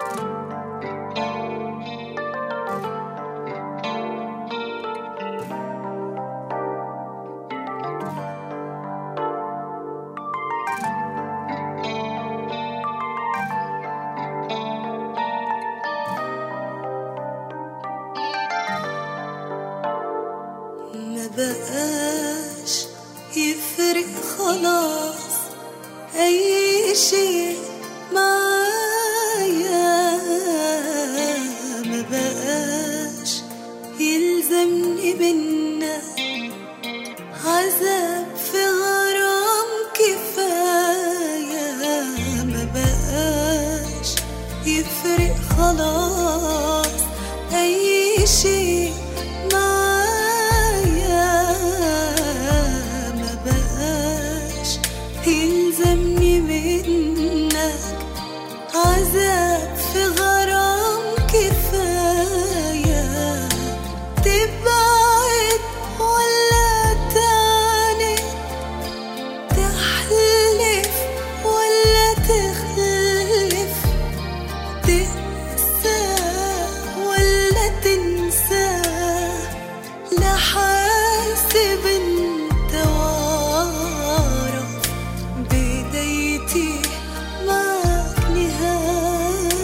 ما بقاش يفرق خلاص أي شيء معايا ما بقاش يلزمني منك عذاب في غرام كفاية ما بقاش يفرق خلاص أي شيء معايا ما بقاش يلزمني منك عذاب في غرام كفاية تبعد ولا تاني تحلف ولا تخلف تقسى ولا تنسى لا حاسب انت واعرف بدايتي معك نهاية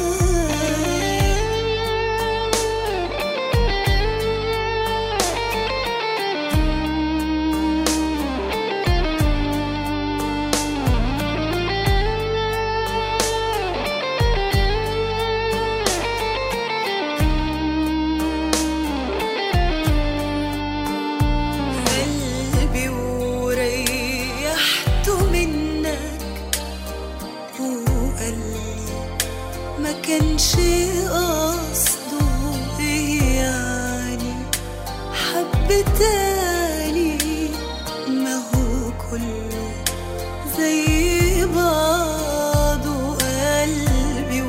قلبي وريحته منك وقلبي ما كانش قصده إيه يعني حب تاني ما هو كله زي بعضه قلبي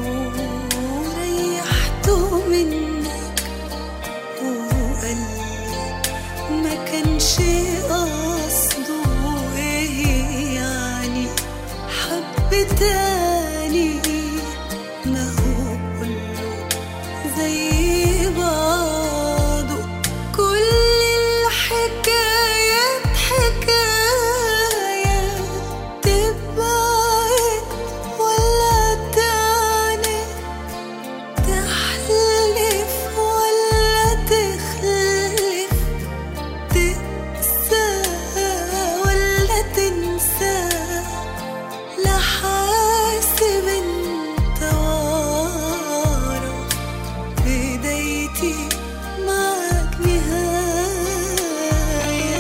وريحته منك وقلبي ما كانش قصده ايه يعني حب تاني ما هو كله زي بعضه كل الحكايات حكاية تبعد ولا تعني تحلف ولا تخلف تقسى ولا تنسى لا حاسب انت واعرف بدايتي معك نهاية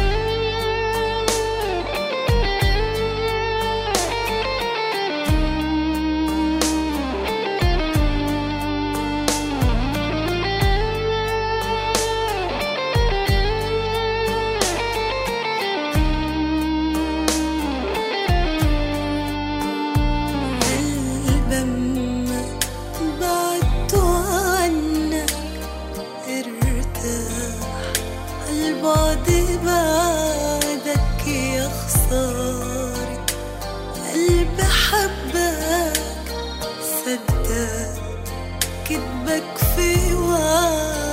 قلبا ما بعدته عنك ارتاح البعد بعدك يا خسارة قلب حبك صدق كدبك في وعدك